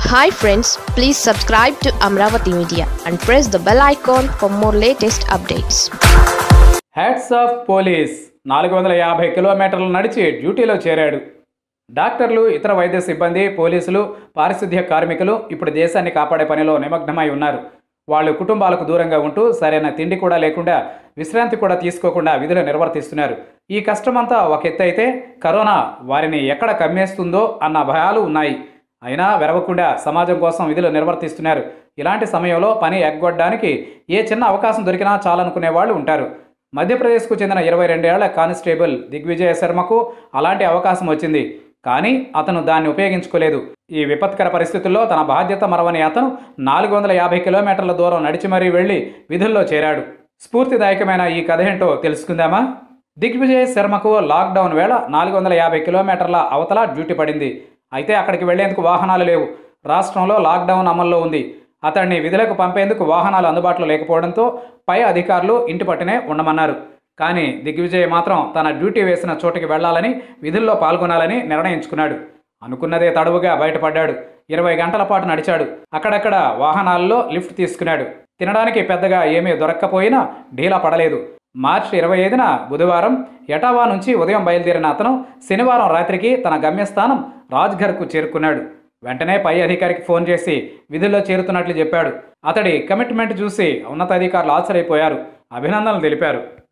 hi friends please subscribe to Amaravati media and press the bell icon for more latest updates hats off police నాలుగు వందల యాభై కిలోమీటర్లు నడిచి డ్యూటీలో చేరాడు డాక్టర్లు ఇతర వైద్య సిబ్బంది పోలీసులు పారిశుద్ధ్య కార్మికులు ఇప్పుడు దేశాన్ని కాపాడే పనిలో నిమగ్నమై ఉన్నారు వాళ్ళు కుటుంబాలకు దూరంగా ఉంటూ సరైన తిండి కూడా లేకుండా విశ్రాంతి కూడా తీసుకోకుండా విధులు నిర్వర్తిస్తున్నారు ఈ కష్టమంతా ఒక ఎత్తు అయితే కరోనా వారిని ఎక్కడ కమ్మేస్తుందో అన్న భయాలు ఉన్నాయి అయినా వెరవకుండా సమాజం కోసం విధులు నిర్వర్తిస్తున్నారు ఇలాంటి సమయంలో పని ఎగ్గొట్టడానికి ఏ చిన్న అవకాశం దొరికినా చాలనుకునే వాళ్ళు ఉంటారు మధ్యప్రదేశ్కు చెందిన ఇరవై రెండేళ్ల కానిస్టేబుల్ దిగ్విజయ శర్మకు అలాంటి అవకాశం వచ్చింది కానీ అతను దాన్ని ఉపయోగించుకోలేదు ఈ విపత్కర పరిస్థితుల్లో తన బాధ్యత మరవని అతను నాలుగు వందల యాభై కిలోమీటర్ల దూరం నడిచి మరీ వెళ్లి విధుల్లో చేరాడు స్ఫూర్తిదాయకమైన ఈ కథ ఏంటో తెలుసుకుందామా దిగ్విజయ్ శర్మకు లాక్డౌన్ వేళ నాలుగు వందల యాభై కిలోమీటర్ల అవతల డ్యూటీ పడింది అయితే అక్కడికి వెళ్లేందుకు వాహనాలు లేవు రాష్ట్రంలో లాక్డౌన్ అమల్లో ఉంది అతన్ని విధులకు పంపేందుకు వాహనాలు అందుబాటులో లేకపోవడంతో పై అధికారులు ఇంటి పట్టునే ఉండమన్నారు కానీ దిగ్విజయ్ మాత్రం తన డ్యూటీ వేసిన చోటుకి వెళ్లాలని విధుల్లో పాల్గొనాలని నిర్ణయించుకున్నాడు అనుకున్నదే తడువుగా బయటపడ్డాడు ఇరవై గంటల పాటు నడిచాడు అక్కడక్కడ వాహనాల్లో లిఫ్ట్ తీసుకున్నాడు తినడానికి పెద్దగా ఏమీ దొరక్కపోయినా ఢీలా పడలేదు మార్చి ఇరవై ఐదున బుధవారం ఎటావా నుంచి ఉదయం బయలుదేరిన అతను శనివారం రాత్రికి తన గమ్యస్థానం రాజ్ఘర్కు చేరుకున్నాడు వెంటనే పై అధికారికి ఫోన్ చేసి విధుల్లో చేరుతున్నట్లు చెప్పాడు అతడి కమిట్మెంట్ చూసి ఉన్నతాధికారులు ఆశ్చర్యపోయారు అభినందనలు తెలిపారు